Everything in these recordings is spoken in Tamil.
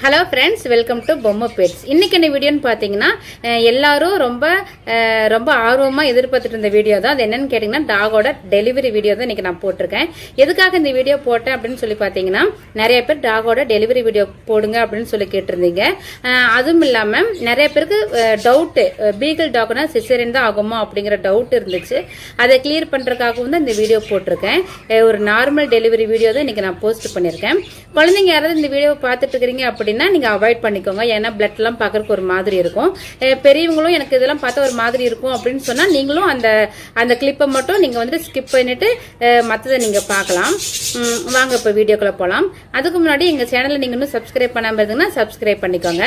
hello friends welcome to Bommai pets இன்னைக்கு என்ன வீடியோன்னு பார்த்தீங்கன்னா அஹ், எல்லாரும் ரொம்ப அஹ், ரொம்ப ஆர்வமாக எதிர்பார்த்துட்டு இருந்த வீடியோ தான் அது என்னன்னு கேட்டிங்கன்னா டாகோட டெலிவரி வீடியோ தான் இன்னைக்கு நான் போட்டிருக்கேன் எதுக்காக இந்த வீடியோ போட்டேன் அப்படின்னு சொல்லி பார்த்தீங்கன்னா நிறைய பேர் டாகோட டெலிவரி வீடியோ போடுங்க அப்படின்னு சொல்லி கேட்டிருந்தீங்க அஹ், அதுவும் இல்லாமல் நிறைய பேருக்கு டவுட்டு பீகல் டாக்னா சிசரின் தான் ஆகுமா அப்படிங்கிற டவுட் இருந்துச்சு அதை கிளியர் பண்ணுறதுக்காகவும் தான் இந்த வீடியோ போட்டிருக்கேன் அஹ், ஒரு நார்மல் டெலிவரி வீடியோ தான் இன்னைக்கு நான் போஸ்ட் பண்ணியிருக்கேன் குழந்தைங்க யாராவது இந்த வீடியோ பார்த்துட்டு இருக்கிறீங்க அப்படின்னா நீங்க அவாய்ட் பண்ணிக்கோங்க ஏன்னா பிளட் எல்லாம் பார்க்கறதுக்கு ஒரு மாதிரி இருக்கும் அஹ் பெரியவங்களும் எனக்கு இதெல்லாம் பார்த்தா ஒரு மாதிரி இருக்கும் அப்படின்னு சொன்னா நீங்களும் அந்த அந்த கிளிப்பை மட்டும் நீங்க வந்துட்டு ஸ்கிப் பண்ணிட்டு அஹ் மத்ததை நீங்க பார்க்கலாம் உம், வாங்க இப்ப வீடியோக்குள்ள போலாம் அதுக்கு முன்னாடி எங்க சேனலை நீங்க இன்னும் சப்ஸ்கிரைப் பண்ணாம இருந்தீங்கன்னா சப்ஸ்கிரைப் பண்ணிக்கோங்க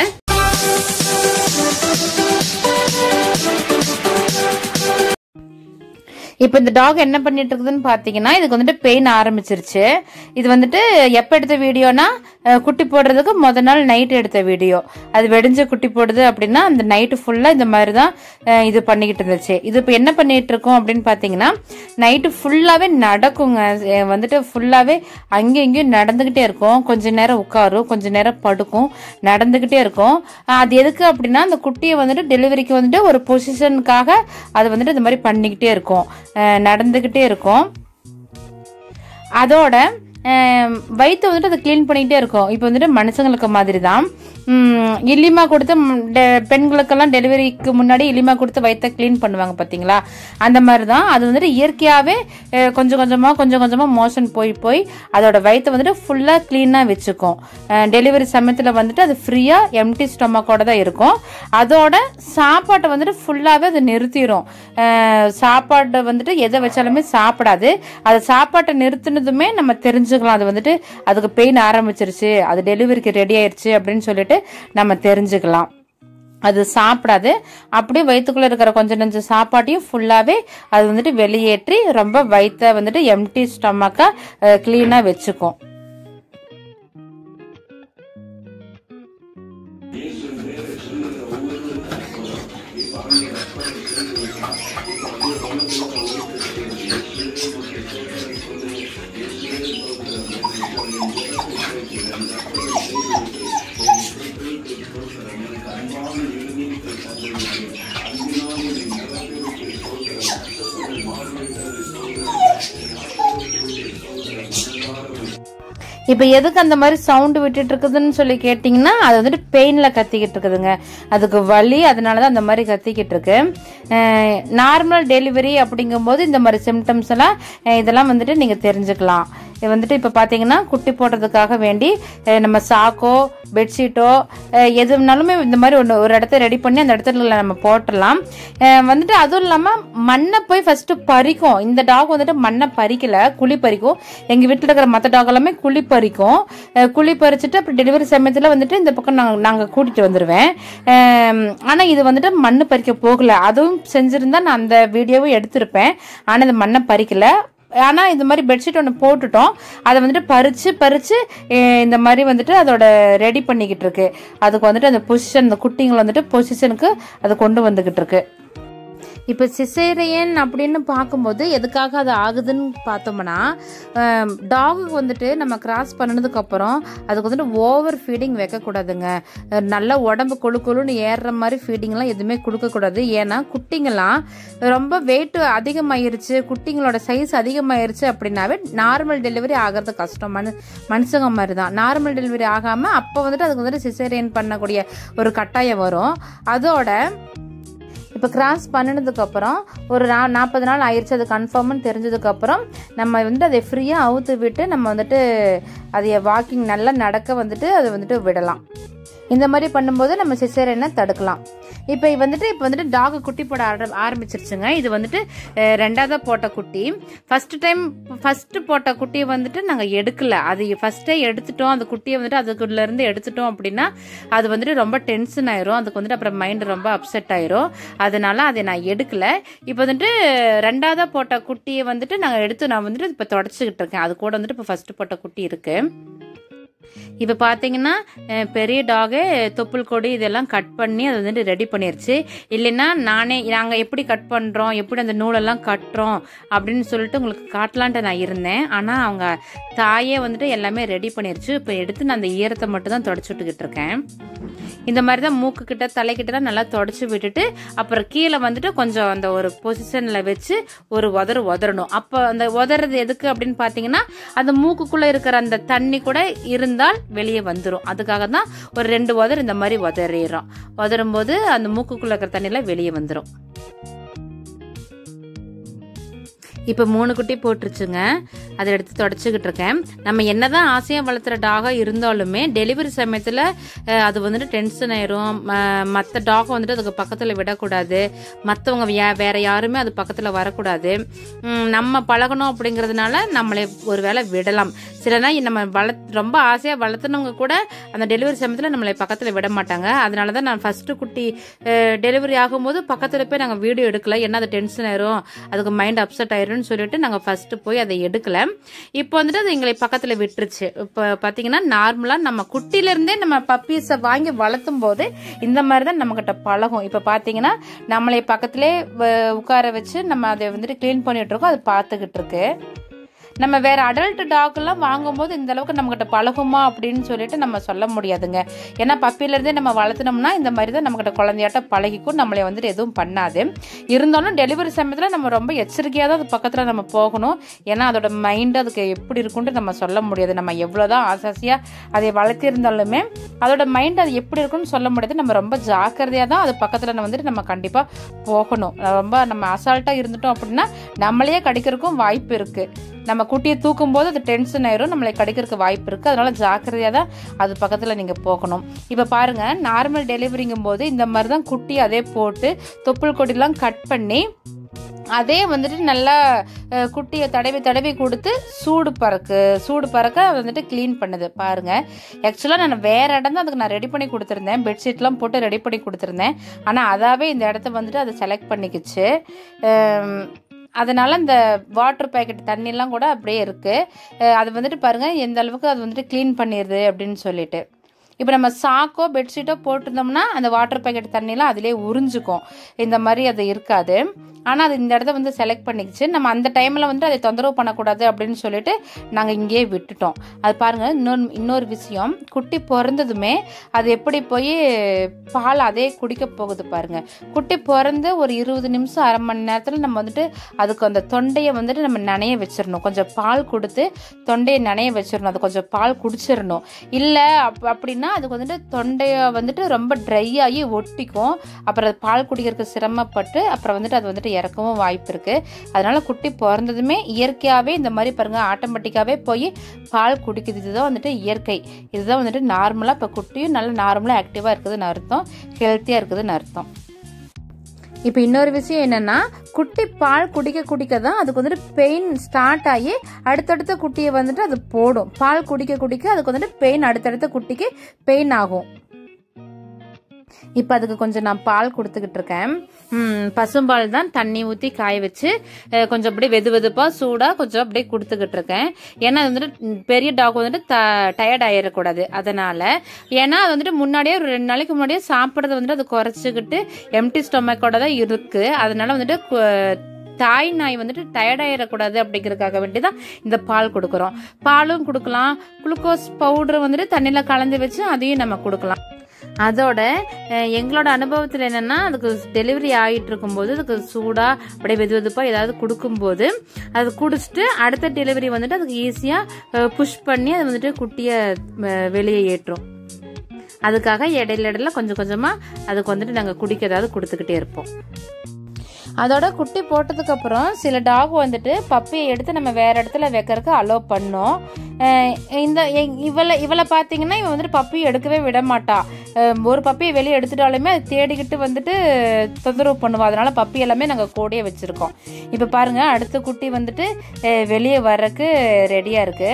இப்போ இந்த டாக் என்ன பண்ணிட்டு இருக்குதுன்னு பார்த்தீங்கன்னா இதுக்கு வந்துட்டு பெயின் ஆரம்பிச்சிருச்சு இது வந்துட்டு எப்போ எடுத்த வீடியோனா அஹ், குட்டி போடுறதுக்கு முத நாள் நைட் எடுத்த வீடியோ அது வெடிஞ்ச குட்டி போடுது அப்படின்னா அந்த நைட்டு ஃபுல்லாக இந்த மாதிரி தான் அஹ், இது பண்ணிக்கிட்டு இருந்துச்சு இது இப்போ என்ன பண்ணிட்டு இருக்கோம் அப்படின்னு பார்த்தீங்கன்னா நைட்டு ஃபுல்லாகவே நடக்குங்க அஹ், வந்துட்டு ஃபுல்லாகவே அங்கேயும் இங்கேயும் நடந்துக்கிட்டே இருக்கும் கொஞ்ச நேரம் உட்காரும் கொஞ்ச நேரம் படுக்கும் நடந்துக்கிட்டே இருக்கும் அஹ், அது எதுக்கு அப்படின்னா அந்த குட்டியை வந்துட்டு டெலிவரிக்கு வந்துட்டு ஒரு பொசிஷனுக்காக அது வந்துட்டு இந்த மாதிரி பண்ணிக்கிட்டே இருக்கும் அஹ் நடந்துக்கிட்டே இருக்கும் அதோட அஹ், வயித்தை வந்துட்டு அதை க்ளீன் பண்ணிக்கிட்டே இருக்கும் இப்போ வந்துட்டு மனுஷங்களுக்கு மாதிரி தான் உம், இலிமா கொடுத்து ம், டெ- பெண்களுக்கெல்லாம் டெலிவரிக்கு முன்னாடி இலிமா கொடுத்து வயித்தை க்ளீன் பண்ணுவாங்க பார்த்தீங்களா அந்த மாதிரி தான் அது வந்துட்டு இயற்கையாகவே கொஞ்சம் கொஞ்சமாக கொஞ்சம் கொஞ்சமாக மோஷன் போய் போய் அதோட வயித்தை வந்துட்டு ஃபுல்லாக க்ளீனாக வச்சுக்கும் டெலிவரி சமயத்தில் வந்துட்டு அது ஃப்ரீயாக எம்டி ஸ்டொமக்கோட தான் இருக்கும் அதோட சாப்பாட்டை வந்துட்டு ஃபுல்லாகவே அது நிறுத்திடும் அஹ் சாப்பாட்டை வந்துட்டு எதை வச்சாலுமே சாப்பிடாது அது சாப்பாட்டை நிறுத்தினதுமே நம்ம தெரிஞ்சுக்கலாம் அது வந்துட்டு அதுக்கு பெயின் ஆரம்பிச்சிருச்சு அது டெலிவரிக்கு ரெடி ஆயிருச்சு அப்படின்னு சொல்லிட்டு நம்ம தெரிஞ்சுக்கலாம் அது சாப்பிடாது அப்படியே வயிற்றுக்குள்ள இருக்கிற கொஞ்சம் நஞ்ச சாப்பாட்டையும் ஃபுல்லாகவே அது வந்துட்டு வெளியேற்றி ரொம்ப வயிற்ற வந்துட்டு எம்டி ஸ்டொமக்கா க்ளீனாக வச்சுக்கும் இப்போ எதுக்கு அந்த மாதிரி சவுண்டு விட்டுட்டு இருக்குதுன்னு சொல்லி கேட்டிங்கன்னா அது வந்துட்டு பெயினில் கத்திக்கிட்டு இருக்குதுங்க அதுக்கு வலி அதனால தான் அந்த மாதிரி கத்திக்கிட்டு இருக்கு நார்மல் டெலிவரி அப்படிங்கும்போது இந்த மாதிரி சிம்டம்ஸ் எல்லாம் அஹ் இதெல்லாம் வந்துட்டு நீங்கள் தெரிஞ்சுக்கலாம் இது வந்துட்டு இப்போ பார்த்தீங்கன்னா குட்டி போடுறதுக்காக வேண்டி அஹ் நம்ம சாக்கோ பெட்ஷீட்டோ அஹ் எது வேணாலுமே இந்த மாதிரி ஒன்று ஒரு இடத்த ரெடி பண்ணி அந்த இடத்துல நம்ம போட்டுடலாம் அஹ் வந்துட்டு அதுவும் இல்லாமல் மண்ணை போய் ஃபஸ்ட்டு பறிக்கும் இந்த டாக் வந்துட்டு மண்ணை பறிக்கல குழி பறிக்கும் எங்கள் வீட்டில் இருக்கிற மற்ற டாக் எல்லாமே குழி பறிக்கும் அஹ் குழி பறிச்சுட்டு அப்புறம் டெலிவரி சமயத்தில் வந்துட்டு இந்த பக்கம் நாங்கள் நாங்கள் கூட்டிகிட்டு வந்துடுவேன் ஆனால் இது வந்துட்டு மண் பறிக்க போகல அதுவும் செஞ்சுருந்தா நான் அந்த வீடியோவும் எடுத்திருப்பேன் ஆனால் இந்த மண்ணை பறிக்கல ஆனால் இந்த மாதிரி பெட்ஷீட் ஒன்று போட்டுட்டோம் அதை வந்துட்டு பறித்து பறித்து இந்த மாதிரி வந்துட்டு அதோட ரெடி பண்ணிக்கிட்டு இருக்கு அதுக்கு வந்துட்டு அந்த பொசிஷன் அந்த குட்டிங்களை வந்துட்டு பொசிஷனுக்கு அதை கொண்டு வந்துக்கிட்டு இருக்கு இப்போ சிசேரியன் அப்படின்னு பார்க்கும்போது எதுக்காக அது ஆகுதுன்னு பார்த்தோம்னா டாகுக்கு வந்துட்டு நம்ம கிராஸ் பண்ணதுக்கப்புறம் அதுக்கு வந்துட்டு ஓவர் ஃபீடிங் வைக்கக்கூடாதுங்க அஹ் நல்ல உடம்பு கொழு கொழுன்னு ஏறுற மாதிரி ஃபீடிங்லாம் எதுவுமே கொடுக்கக்கூடாது ஏன்னா குட்டிங்கெல்லாம் ரொம்ப வெயிட் அதிகமாயிருச்சு குட்டிங்களோட சைஸ் அதிகமாயிருச்சு அப்படின்னாவே நார்மல் டெலிவரி ஆகிறது கஷ்டம் மனு மனுஷங்க மாதிரி தான் நார்மல் டெலிவரி ஆகாமல் அப்போ வந்துட்டு அதுக்கு வந்துட்டு சிசேரியன் பண்ணக்கூடிய ஒரு கட்டாயம் வரும் அதோட இப்போ கிராஸ் பண்ணினதுக்கப்புறம் ஒரு நா நாற்பது நாள் ஆயிடுச்சு அது கன்ஃபார்ம்னு தெரிஞ்சதுக்கப்புறம் நம்ம வந்து அதை ஃப்ரீயாக அவுத்து விட்டு நம்ம வந்துட்டு அதை வாக்கிங் நல்லா நடக்க வந்துட்டு அதை வந்துட்டு விடலாம் இந்த மாதிரி பண்ணும்போது நம்ம சிசேரியனை தடுக்கலாம் இப்போ வந்துட்டு இப்போ வந்துட்டு டாக் குட்டி போட ஆர ஆரம்பிச்சிருச்சுங்க இது வந்துட்டு அஹ், ரெண்டாவதா போட்ட குட்டி ஃபர்ஸ்ட் டைம் ஃபர்ஸ்ட் போட்ட குட்டியை வந்துட்டு நாங்கள் எடுக்கல அது ஃபர்ஸ்டே எடுத்துட்டோம் அந்த குட்டியை வந்துட்டு அதுக்குள்ள இருந்து எடுத்துட்டோம் அப்படின்னா அது வந்துட்டு ரொம்ப டென்ஷன் ஆயிரும் அதுக்கு வந்துட்டு அப்புறம் மைண்ட் ரொம்ப அப்செட் ஆயிரும் அதனால அதை நான் எடுக்கல இப்போ வந்துட்டு ரெண்டாவதா போட்ட குட்டியை வந்துட்டு நாங்கள் எடுத்து நான் வந்துட்டு இப்போ தொடச்சிக்கிட்டு இருக்கேன் அது கூட வந்துட்டு இப்போ ஃபர்ஸ்ட் போட்ட குட்டி இருக்கு இப்போ பார்த்தீங்கன்னா அஹ், பெரிய டாகு தொப்புள் கொடி இதெல்லாம் கட் பண்ணி அது வந்துட்டு ரெடி பண்ணிருச்சு இல்லைன்னா நானே நாங்கள் எப்படி கட் பண்ணுறோம் எப்படி அந்த நூலெல்லாம் கட்டுறோம் அப்படின்னு சொல்லிட்டு உங்களுக்கு காட்டலான்ட்டு நான் இருந்தேன் ஆனால் அவங்க தாயே வந்துட்டு எல்லாமே ரெடி பண்ணிருச்சு இப்போ எடுத்து நான் அந்த ஈரத்தை மட்டும் தான் தொடச்சி விட்டுக்கிட்டு இருக்கேன் இந்த மாதிரி தான் மூக்கு கிட்ட தலைக்கிட்ட தான் நல்லா தொடச்சி விட்டுட்டு அப்புறம் கீழே வந்துட்டு கொஞ்சம் அந்த ஒரு பொசிஷனில் வச்சு ஒரு உதறு உதறணும் அப்போ அந்த உதறது எதுக்கு அப்படின்னு பார்த்தீங்கன்னா அந்த மூக்குக்குள்ளே இருக்கிற அந்த தண்ணி கூட இருந்தால் வெளியே வந்துடும் அதுக்காக தான் ஒரு ரெண்டு உதறு இந்த மாதிரி உதறிடுறோம் உதறும் போது அந்த மூக்குக்குள்ளே இருக்கிற தண்ணியெல்லாம் வெளியே வந்துடும் இப்போ மூணு குட்டி போட்டுருச்சுங்க அதை எடுத்து தொடச்சிக்கிட்டு இருக்கேன் நம்ம என்னதான் ஆசையாக வளர்த்துற டாகாக இருந்தாலுமே டெலிவரி சமயத்தில் அது வந்துட்டு டென்ஷன் ஆயிரும் மற்ற டாகை வந்துட்டு அதுக்கு பக்கத்தில் விடக்கூடாது மற்றவங்க வேற யாருமே அது பக்கத்தில் வரக்கூடாது உம், நம்ம பழகணும் அப்படிங்கிறதுனால நம்மளை ஒரு வேளை விடலாம் சிலனா நம்ம வள ரொம்ப ஆசையாக வளர்த்துனவங்க கூட அந்த டெலிவரி சமயத்தில் நம்மளை பக்கத்தில் விட மாட்டாங்க அதனால தான் நான் ஃபஸ்ட்டு குட்டி டெலிவரி ஆகும்போது பக்கத்தில் போய் நாங்கள் வீடியோ எடுக்கல ஏன்னா அது டென்ஷன் ஆயிரும் அதுக்கு மைண்ட் அப்செட் ஆயிரும்னு சொல்லிட்டு நாங்கள் ஃபஸ்ட்டு போய் அதை எடுக்கல இப்போ வந்துட்டு அது எங்களை பக்கத்தில் விட்டுருச்சு இப்போ பார்த்தீங்கன்னா நார்மலாக நம்ம குட்டிலேருந்தே நம்ம பப்பீஸை வாங்கி வளர்த்தும் போது இந்த மாதிரி தான் நம்மக்கிட்ட பழகும் இப்போ பார்த்தீங்கன்னா நம்மளை பக்கத்திலே வ- உட்கார வச்சு நம்ம அதை வந்துட்டு க்ளீன் பண்ணிட்டு இருக்கோம் அது பார்த்துக்கிட்டு இருக்கு நம்ம வேற அடல்ட் டாக் எல்லாம் வாங்கும்போது இந்த அளவுக்கு நம்மகிட்ட பழகுமா அப்படின்னு சொல்லிட்டு நம்ம சொல்ல முடியாதுங்க ஏன்னா பப்பில இருந்தே நம்ம வளர்த்துனோம்னா இந்த மாதிரி தான் நம்மகிட்ட குழந்தையாட்ட பழகிக்கும் நம்மளை வந்துட்டு எதுவும் பண்ணாது இருந்தாலும் டெலிவரி சமயத்தில் நம்ம ரொம்ப எச்சரிக்கையாக தான் அது பக்கத்தில் நம்ம போகணும் ஏன்னா அதோட மைண்ட் அதுக்கு எப்படி இருக்குன்ட்டு நம்ம சொல்ல முடியாது நம்ம எவ்வளோதான் ஆசாசியாக அதை வளர்த்திருந்தாலுமே அதோட மைண்ட் அது எப்படி இருக்குன்னு சொல்ல முடியாது நம்ம ரொம்ப ஜாக்கிரதையாக தான் அது பக்கத்தில் வந்துட்டு நம்ம கண்டிப்பாக போகணும் ரொம்ப நம்ம அசால்ட்டாக இருந்துட்டோம் அப்படின்னா நம்மளையே கடிக்கிறதுக்கும் வாய்ப்பு இருக்குது நம்ம குட்டியை தூக்கும் போது அது டென்ஷன் ஆயிரும் நம்மளை கடிக்கிறதுக்கு வாய்ப்பு இருக்குது அதனால ஜாக்கிரதையாக தான் அது பக்கத்தில் நீங்கள் போகணும் இப்போ பாருங்கள் நார்மல் டெலிவரிங்கும் போது இந்த மாதிரி தான் குட்டி அதே போட்டு தொப்புள் கொடிலாம் கட் பண்ணி அதே வந்துட்டு நல்லா அஹ், குட்டியை தடவி தடவி கொடுத்து சூடு பறக்கு சூடு பறக்க அது வந்துட்டு க்ளீன் பண்ணுது பாருங்க ஆக்சுவலாக நான் வேற இடம் தான் அதுக்கு நான் ரெடி பண்ணி கொடுத்துருந்தேன் பெட்ஷீட்லாம் போட்டு ரெடி பண்ணி கொடுத்துருந்தேன் ஆனால் அதாவே இந்த இடத்த வந்துட்டு அதை செலக்ட் பண்ணிக்கிச்சு அம், அதனால இந்த வாட்டர் பேக்கெட் தண்ணிலாம் கூட அப்படியே இருக்கு அஹ், அது வந்துட்டு பாருங்க எந்த அளவுக்கு அது வந்துட்டு க்ளீன் பண்ணிடுது அப்படின்னு சொல்லிட்டு இப்போ நம்ம சாக்கோ பெட்ஷீட்டோ போட்டிருந்தோம்னா அந்த வாட்டர் பேக்கெட் தண்ணிலாம் அதிலே உறிஞ்சுக்கும் இந்த மாதிரி அது இருக்காது ஆனால் அது இந்த இடத்த வந்து செலக்ட் பண்ணிக்கிச்சு நம்ம அந்த டைமில் வந்து அதை தொந்தரவு பண்ணக்கூடாது அப்படின்னு சொல்லிட்டு நாங்கள் இங்கேயே விட்டுட்டோம் அது பாருங்கள் இன்னொரு இன்னொரு விஷயம் குட்டி பிறந்ததுமே அது எப்படி போய் பால் அதே குடிக்க போகுது பாருங்க குட்டி பிறந்து ஒரு இருபது நிமிஷம் அரை மணி நேரத்தில் நம்ம வந்துட்டு அதுக்கு அந்த தொண்டையை வந்துட்டு நம்ம நனைய வச்சிடணும் கொஞ்சம் பால் கொடுத்து தொண்டையை நனைய வச்சிடணும் அது கொஞ்சம் பால் குடிச்சிடணும் இல்லை அப் அப்படின்னா அதுக்கு வந்துட்டு தொண்டையை வந்துட்டு ரொம்ப ட்ரை ஆகி ஒட்டிக்கும் அப்புறம் அது பால் குடிக்கிறதுக்கு சிரமப்பட்டு அப்புறம் வந்துட்டு அது வந்துட்டு இறக்கவும் வாய்ப்பு இருக்குது அதனால குட்டி பிறந்ததுமே இயற்கையாகவே இந்த மாதிரி பாருங்க ஆட்டோமேட்டிக்காகவே போய் பால் குடிக்குது இதுதான் வந்துட்டு இயற்கை இதுதான் வந்துட்டு நார்மலாக இப்போ குட்டியும் நல்லா நார்மலாக ஆக்டிவாக இருக்குதுன்னு அர்த்தம் ஹெல்த்தியாக இருக்குதுன்னு அர்த்தம் இப்போ இன்னொரு விஷயம் என்னன்னா குட்டி பால் குடிக்க குடிக்க தான் அதுக்கு வந்துட்டு பெயின் ஸ்டார்ட் ஆகி அடுத்தடுத்த குட்டியை வந்துட்டு அது போடும் பால் குடிக்க குடிக்க அதுக்கு வந்துட்டு பெயின் அடுத்தடுத்த குட்டிக்கு பெயின் ஆகும் இப்போ அதுக்கு கொஞ்சம் நான் பால் கொடுத்துக்கிட்டு இருக்கேன் ம், பசும்பால் தான் தண்ணி ஊற்றி காய வச்சு அஹ், கொஞ்சம் அப்படியே வெது வெதுப்பாக சூடாக கொஞ்சம் அப்படியே கொடுத்துக்கிட்டு இருக்கேன் ஏன்னா அது வந்துட்டு ம், பெரிய டாக் வந்துட்டு த டயர்ட் ஆயிடக்கூடாது அதனால ஏன்னா அது வந்துட்டு முன்னாடியே ஒரு ரெண்டு நாளைக்கு முன்னாடியே சாப்பிட்றத வந்துட்டு அது குறைச்சிக்கிட்டு எம்டி ஸ்டொமக்கோட தான் இருக்கு அதனால வந்துட்டு கு- தாய் நாய் வந்துட்டு டயர்டாயிடக்கூடாது அப்படிங்கிறதுக்காக வேண்டி தான் இந்த பால் கொடுக்குறோம் பாலும் கொடுக்கலாம் குளுக்கோஸ் பவுடர் வந்துட்டு தண்ணியில் கலந்து வச்சு அதையும் நம்ம கொடுக்கலாம் அதோட அஹ், எங்களோட அனுபவத்தில் என்னன்னா அதுக்கு டெலிவரி ஆகிட்டு இருக்கும்போது அதுக்கு சூடாக அப்படியே வெது வெதுப்பாக ஏதாவது கொடுக்கும்போது அது குடிச்சிட்டு அடுத்த டெலிவரி வந்துட்டு அதுக்கு ஈஸியாக புஷ் பண்ணி அது வந்துட்டு குட்டியை அஹ், வெளியே ஏற்றும் அதுக்காக இடையில இடையில கொஞ்சம் கொஞ்சமாக அதுக்கு வந்துட்டு நாங்கள் குடிக்க ஏதாவது கொடுத்துக்கிட்டே இருப்போம் அதோட குட்டி போட்டதுக்கு அப்புறம் சில டாக் வந்துட்டு பப்பியை எடுத்து நம்ம வேற இடத்துல வைக்கிறதுக்கு அலோவ் பண்ணோம் அஹ் இந்த எங்- இவளை இவளை பார்த்தீங்கன்னா இவன் வந்துட்டு பப்பி எடுக்கவே விட மாட்டா அஹ் ஒரு பப்பியை வெளியே எடுத்துட்டாலுமே அது தேடிக்கிட்டு வந்துட்டு தொந்தரவு பண்ணுவா அதனால பப்பி எல்லாமே நாங்கள் கூடயே வச்சிருக்கோம் இப்போ பாருங்க அடுத்த குட்டி வந்துட்டு அஹ் வெளியே வர்றதுக்கு ரெடியாக இருக்கு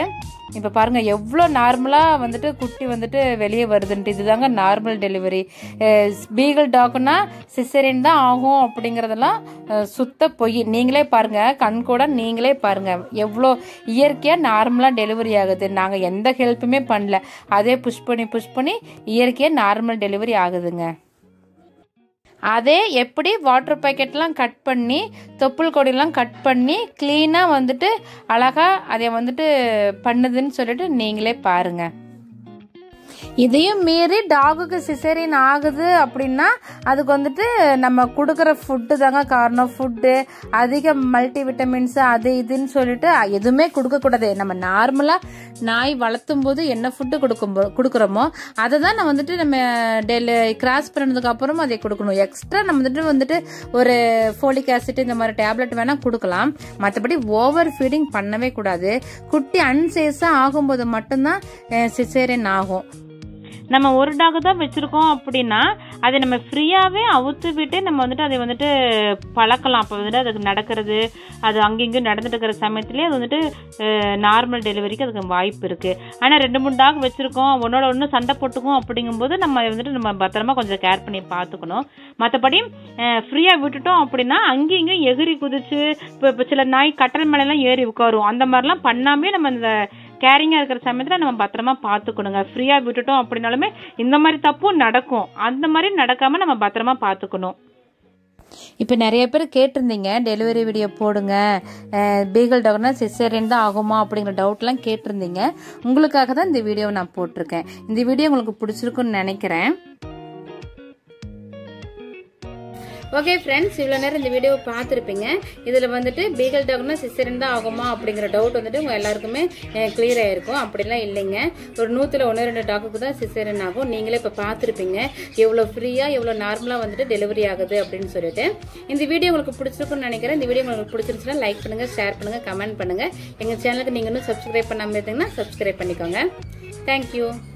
இப்போ பாருங்கள் எவ்வளோ நார்மலாக வந்துட்டு குட்டி வந்துட்டு வெளியே வருதுன்ட்டு இதுதாங்க நார்மல் டெலிவரி பீகல் டாக்னா சிசரின் தான் ஆகும் அப்படிங்கிறதெல்லாம் அஹ், சுத்த பொய் நீங்களே பாருங்கள் கண் கூட நீங்களே பாருங்கள் எவ்வளோ இயற்கையாக நார்மலாக டெலிவரி ஆகுது நாங்கள் எந்த ஹெல்ப்புமே பண்ணல அதே புஷ் பண்ணி புஷ் பண்ணி இயற்கையாக நார்மல் டெலிவரி ஆகுதுங்க அதே எப்படி வாட்டர் பேக்கெட்லாம் கட் பண்ணி தொப்புள் கொடியெல்லாம் கட் பண்ணி க்ளீனாக வந்துட்டு அழகாக அதை வந்துட்டு பண்ணுதுன்னு சொல்லிட்டு நீங்களே பாருங்கள் இதையும் மீறி டாகுக்கு சிசேரியன் ஆகுது அப்படின்னா அதுக்கு வந்துட்டு நம்ம கொடுக்குற ஃபுட்டு தாங்க காரணம் ஃபுட்டு அதிக மல்டி விட்டமின்ஸ் அது இதுன்னு சொல்லிட்டு எதுவுமே கொடுக்கக்கூடாது நம்ம நார்மலாக நாய் வளர்த்தும் போது என்ன ஃபுட்டு கொடுக்கும் கொடுக்குறோமோ அதை தான் நம்ம வந்துட்டு நம்ம டெய்லி கிராஸ் பண்ணதுக்கு அப்புறம் அதை கொடுக்கணும் எக்ஸ்ட்ரா நம்ம வந்துட்டு வந்துட்டு ஒரு ஃபோலிக் ஆசிட் இந்த மாதிரி டேப்லெட் வேணால் கொடுக்கலாம் மற்றபடி ஓவர் ஃபீடிங் பண்ணவே கூடாது குட்டி அன்சேஸாக ஆகும்போது மட்டும்தான் சிசேரியன் ஆகும் நம்ம ஒரு டாக் தான் வச்சிருக்கோம் அப்படின்னா அதை நம்ம ஃப்ரீயாவே அவுத்து விட்டு நம்ம வந்துட்டு அதை வந்துட்டு பழக்கலாம் அப்போ வந்துட்டு அதுக்கு நடக்கிறது அது அங்கேயும் நடந்துட்டு இருக்கிற சமயத்திலே அது வந்துட்டு நார்மல் டெலிவரிக்கு அதுக்கு வாய்ப்பு இருக்கு ஆனா ரெண்டு மூணு டாக் வச்சிருக்கோம் ஒன்னோட ஒன்று சண்டை போட்டுக்கும் அப்படிங்கும்போது நம்ம அதை வந்துட்டு நம்ம பத்திரமா கொஞ்சம் கேர் பண்ணி பார்த்துக்கணும் மற்றபடி ஃப்ரீயா விட்டுட்டோம் அப்படின்னா அங்கேயும் இங்கேயும் எகிரி குதிச்சு இப்போ இப்போ சில நாய் கட்டல் மேலெல்லாம் ஏறி உட்காரும் அந்த மாதிரிலாம் பண்ணாமே நம்ம இந்த கேரிங்காக இருக்கிற சமயத்தில் நம்ம பத்திரமா பார்த்துக்கணுங்க ஃப்ரீயாக விட்டுட்டோம் அப்படின்னாலுமே இந்த மாதிரி தப்பும் நடக்கும் அந்த மாதிரி நடக்காமல் நம்ம பத்திரமா பார்த்துக்கணும் இப்போ நிறைய பேர் கேட்டிருந்தீங்க டெலிவரி வீடியோ போடுங்க பீகல் டாக்னா சிசேரியன் தான் ஆகுமா அப்படிங்கிற டவுட்லாம் கேட்டிருந்தீங்க உங்களுக்காக தான் இந்த வீடியோவை நான் போட்டிருக்கேன் இந்த வீடியோ உங்களுக்கு பிடிச்சிருக்குன்னு நினைக்கிறேன் ஓகே ஃப்ரெண்ட்ஸ் இவ்வளோ நேரம் இந்த வீடியோவை பார்த்துருப்பீங்க இதில் வந்துட்டு பீகல் டாக்னா சிசரன் தான் ஆகுமா அப்படிங்கிற டவுட் வந்துட்டு உங்கள் எல்லாருக்குமே கிளியர் ஆயிருக்கும் அப்படிலாம் இல்லைங்க ஒரு நூற்றில் ஒன்று ரெண்டு டாக்குக்கு தான் சிசரன் ஆகும் நீங்களே இப்போ பார்த்துருப்பீங்க எவ்வளோ ஃப்ரீயாக எவ்வளோ நார்மலாக வந்துட்டு டெலிவரி ஆகுது அப்படின்னு சொல்லிட்டு இந்த வீடியோ உங்களுக்கு பிடிச்சிருக்குன்னு நினைக்கிறேன் இந்த வீடியோ உங்களுக்கு பிடிச்சிருந்துச்சுன்னா லைக் பண்ணுங்கள் ஷேர் பண்ணுங்கள் கமெண்ட் பண்ணுங்கள் எங்கள் சேனலுக்கு நீங்கள் இன்னும் சப்ஸ்கிரைப் பண்ணாமல் இருந்தீங்கன்னா சப்ஸ்கிரைப் பண்ணிக்கோங்க தேங்க்யூ